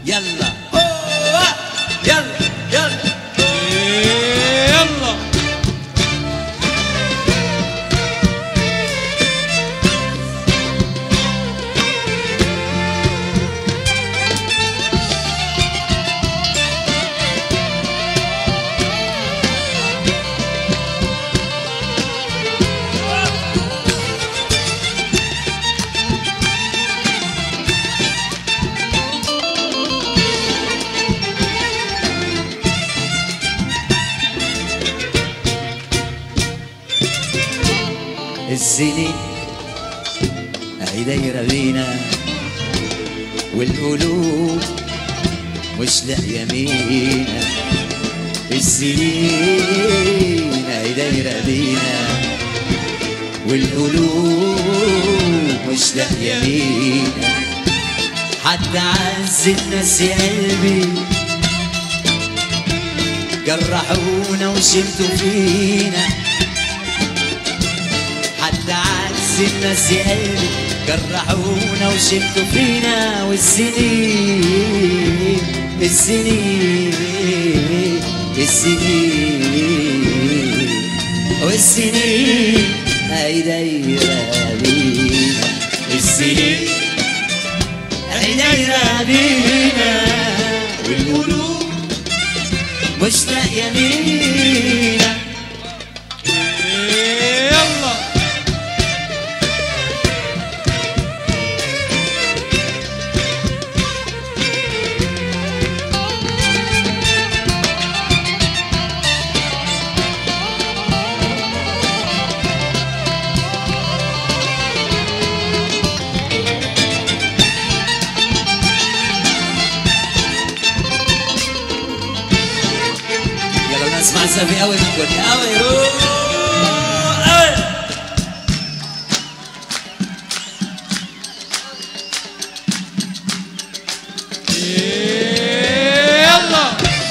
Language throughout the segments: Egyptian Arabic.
يلا أوه. يلا يلا يلا السنين اهي دايره بينا والقلوب مش لاقيه مينا السنين اهي دايره بينا والقلوب مش لاقيه مينا حتى عز الناس يا قلبي جرحونا وشمتوا فينا حتى عز الناس يا قلبي جرحونا وشمتوا فينا والسنين السنين السنين والسنين هاي دايرة بينا السنين هاي دايرة بينا والقلوب مشتاق يمينا يلا يلا نسمع سافي قوي من كل قوي يلا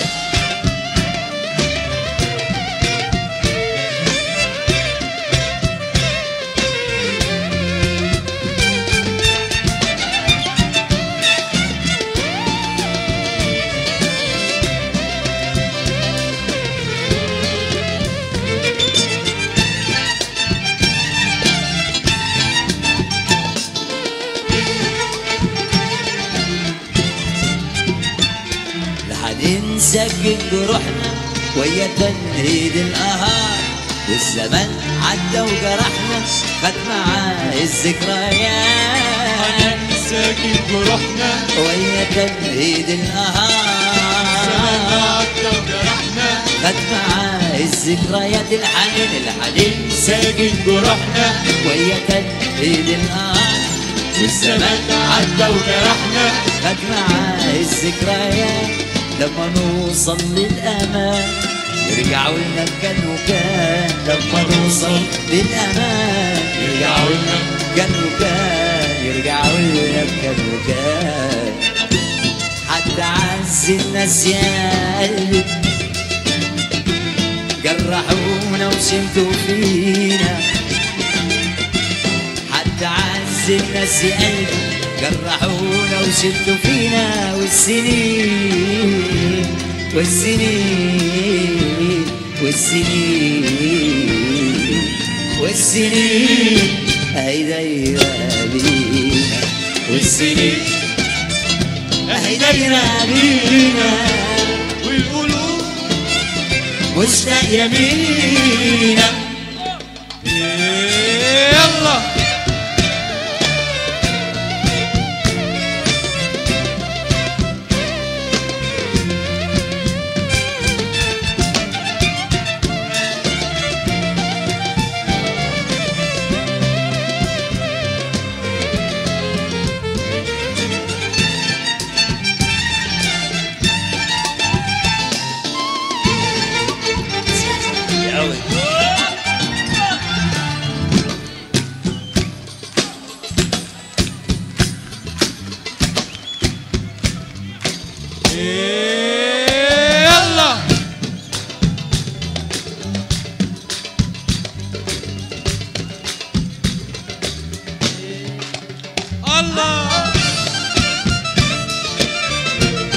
لحد نسجل جروحنا ويا تنهيد القهار والزمن عدى وجرحنا خد معاه الذكريات ساكن جروحنا ويا تنهيد القهار عدى وجرحنا خد معاه الذكريات الحنين الحنين ساكن جروحنا ويا تنهيد القهار والزمان عدى وجرحنا خد معاه الذكريات لما نوصل للأمان يرجعوا لنا كان وكان لما نوصل للأمان يرجعوا لنا كان وكان يرجعوا لنا كان وكان حتى عز الناس يا قلبي جرحونا وشمتوا فينا حتى عز الناس يا قلبي جرحونا وشدوا فينا والسنين والسنين والسنين والسنين هاي دايرة بينا والسنين هاي دايرة بينا والقلوب مشتاق يمينا يلا قوي يلا الله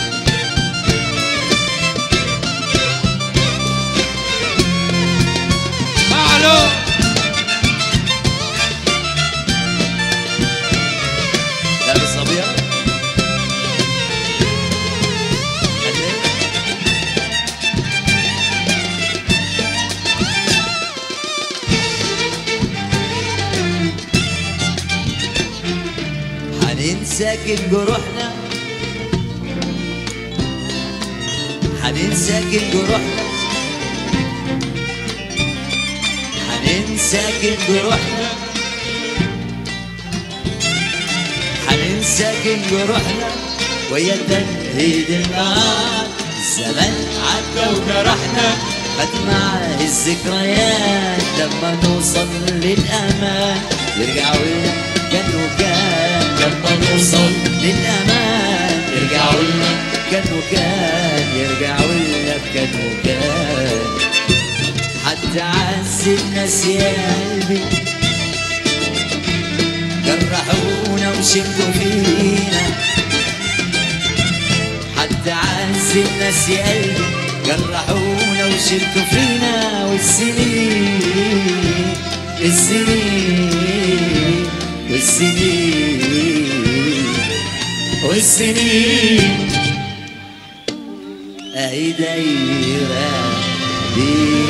حننسى كل جروحنا حننسى كل جروحنا حننسى كل جروحنا حننسى كل جروحنا ويا تنهيد النهار الزمن عدى وجرحنا خد معاه الذكريات لما نوصل للأمان يرجعوا لنا كانوا كان لما نوصل للأمان يرجعوا لنا كانوا كان يرجعوا لنا كانوا كان حتى عز الناس يا قلبي جرحونا وشدوا فينا حتى عز الناس يا قلبي جرحونا وشدوا فينا والسنين السنين والسنين والسنين اهي دايره بينا